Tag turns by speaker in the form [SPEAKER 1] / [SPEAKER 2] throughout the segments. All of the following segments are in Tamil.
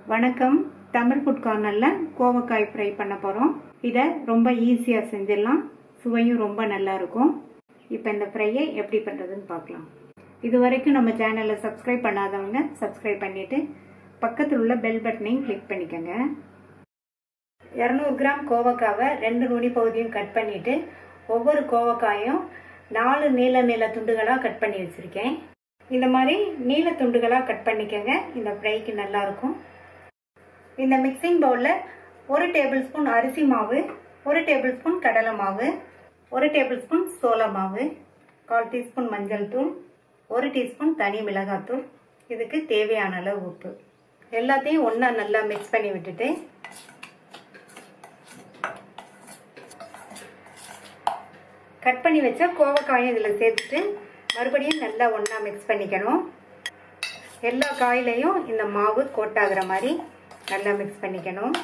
[SPEAKER 1] வணக்கம் தமிழ் ஃபுட் கார்னரில் கோவக்காய் ஃப்ரை பண்ண போகிறோம் இதை ரொம்ப ஈஸியாக செஞ்சிடலாம் சுவையும் ரொம்ப நல்லா இருக்கும் இப்போ இந்த ஃப்ரையை எப்படி பண்ணுறதுன்னு பார்க்கலாம் இது வரைக்கும் நம்ம சேனலை சப்ஸ்கிரைப் பண்ணாதவங்க சப்ஸ்கிரைப் பண்ணிவிட்டு பக்கத்தில் உள்ள பெல் பட்டனையும் கிளிக் பண்ணிக்கோங்க இரநூறு கிராம் கோவக்காவை ரெண்டு நுனி பகுதியும் கட் பண்ணிவிட்டு ஒவ்வொரு கோவக்காயும் நாலு நீள நீள துண்டுகளாக கட் பண்ணி வச்சுருக்கேன் இந்த மாதிரி நீல துண்டுகளாக கட் பண்ணிக்கோங்க இந்த ஃப்ரைக்கு நல்லாயிருக்கும் இந்த மிக்சிங் பவுலில் ஒரு டேபிள் ஸ்பூன் அரிசி மாவு ஒரு டேபிள் ஸ்பூன் கடலை மாவு ஒரு டேபிள் ஸ்பூன் சோள மாவு கால் டீஸ்பூன் மஞ்சள் தூள் ஒரு டீஸ்பூன் தனி மிளகாத்தூள் இதுக்கு தேவையான அளவு உப்பு எல்லாத்தையும் ஒன்றா நல்லா மிக்ஸ் பண்ணி விட்டுட்டு கட் பண்ணி வச்ச கோவக்காயும் இதில் சேர்த்துட்டு மறுபடியும் நல்லா ஒன்றா மிக்ஸ் பண்ணிக்கணும் எல்லா காயிலையும் இந்த மாவு கோட்டாகிற மாதிரி நல்லா மிக்ஸ் பண்ணிக்கணும்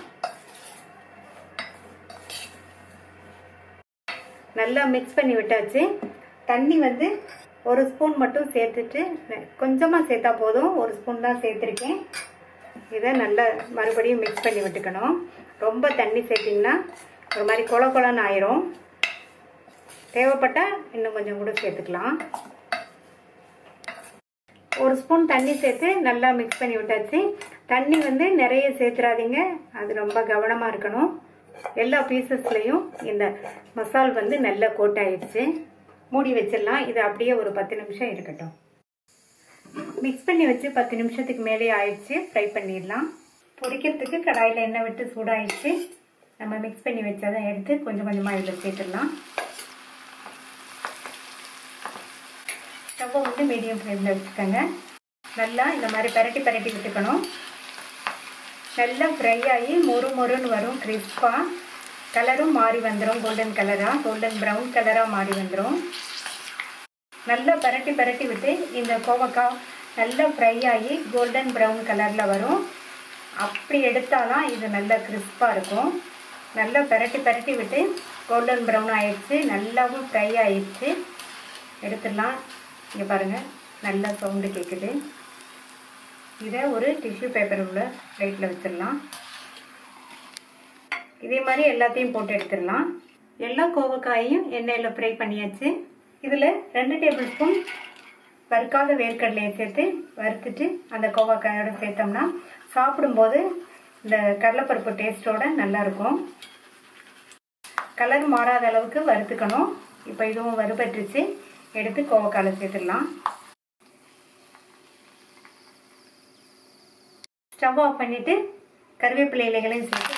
[SPEAKER 1] நல்லா மிக்ஸ் பண்ணி விட்டாச்சு தண்ணி வந்து ஒரு ஸ்பூன் மட்டும் சேர்த்துட்டு கொஞ்சமாக சேர்த்தா போதும் ஒரு ஸ்பூன் தான் சேர்த்துருக்கேன் இதை நல்லா மறுபடியும் மிக்ஸ் பண்ணி விட்டுக்கணும் ரொம்ப தண்ணி சேர்த்திங்கன்னா ஒரு மாதிரி கொல கொலன்னு ஆயிரும் தேவைப்பட்டால் இன்னும் கொஞ்சம் கூட சேர்த்துக்கலாம் ஒரு ஸ்பூன் தண்ணி சேர்த்து நல்லா மிக்ஸ் பண்ணி விட்டாச்சு தண்ணி வந்து நிறைய சேர்த்துறாதீங்க அது ரொம்ப கவனமாக இருக்கணும் எல்லா பீசஸ்லையும் இந்த மசால் வந்து நல்லா கோட் ஆயிடுச்சு மூடி வச்சிடலாம் இது அப்படியே ஒரு பத்து நிமிஷம் இருக்கட்டும் மிக்ஸ் பண்ணி வச்சு பத்து நிமிஷத்துக்கு மேலே ஆயிடுச்சு ஃப்ரை பண்ணிடலாம் பொரிக்கிறதுக்கு கடாயில் எண்ணெய் விட்டு சூடாயிடுச்சு நம்ம மிக்ஸ் பண்ணி வச்சதை எடுத்து கொஞ்சம் கொஞ்சமாக இதில் சேர்த்துடலாம் ஸ்டவ்வை வந்து மீடியம் ஃப்ளேமில் வச்சுக்கோங்க நல்லா இந்த மாதிரி பரட்டி பரட்டி விட்டுக்கணும் நல்லா ஃப்ரை ஆகி மொறு மொறுன்னு வரும் கிறிஸ்பாக கலரும் மாறி வந்துடும் கோல்டன் கலராக கோல்டன் ப்ரௌன் கலராக மாறி வந்துடும் நல்லா பரட்டி பரட்டி விட்டு இந்த கோவக்காய் நல்லா ஃப்ரை ஆகி கோல்டன் ப்ரௌன் கலரில் வரும் அப்படி எடுத்தாதான் இது நல்லா கிறிஸ்பாக இருக்கும் நல்லா பரட்டி பரட்டி விட்டு கோல்டன் ப்ரௌன் ஆயிடுச்சு நல்லாவும் ஃப்ரை ஆயிடுச்சு எடுத்துடலாம் இங்கே பாருங்கள் நல்லா சவுண்டு கேட்குது இதை ஒரு டிஷ்யூ பேப்பர் உள்ள பிளேட்டில் வச்சிடலாம் இதே மாதிரி எல்லாத்தையும் போட்டு எடுத்துடலாம் எல்லா கோவக்காயையும் எண்ணெயில் ஃப்ரை பண்ணியாச்சு இதில் ரெண்டு டேபிள் ஸ்பூன் வறுக்காத வேர்க்கடலையை சேர்த்து வறுத்துட்டு அந்த கோவக்காயோட சேர்த்தோம்னா சாப்பிடும்போது இந்த கடலைப்பருப்பு டேஸ்ட்டோட நல்லாயிருக்கும் கலர் மாறாத அளவுக்கு வறுத்துக்கணும் இப்போ இதுவும் வறுபட்டுருச்சு எடுத்து கோவக்கால சேர்த்துடலாம் ஸ்டவ் ஆஃப் பண்ணிட்டு கருவேப்பிலை இலைகளையும் சேர்த்து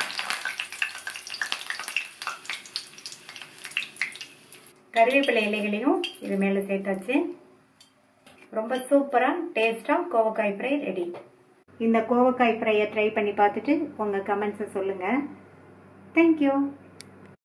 [SPEAKER 1] கருவேப்பிலை இலைகளையும் இது மேலே சேர்த்தாச்சு ரொம்ப சூப்பராக டேஸ்டாக கோவக்காய் ஃப்ரை ரெடி இந்த கோவக்காய் ஃப்ரையை ட்ரை பண்ணி பார்த்துட்டு உங்கள் கமெண்ட்ஸை சொல்லுங்கள் தேங்க்யூ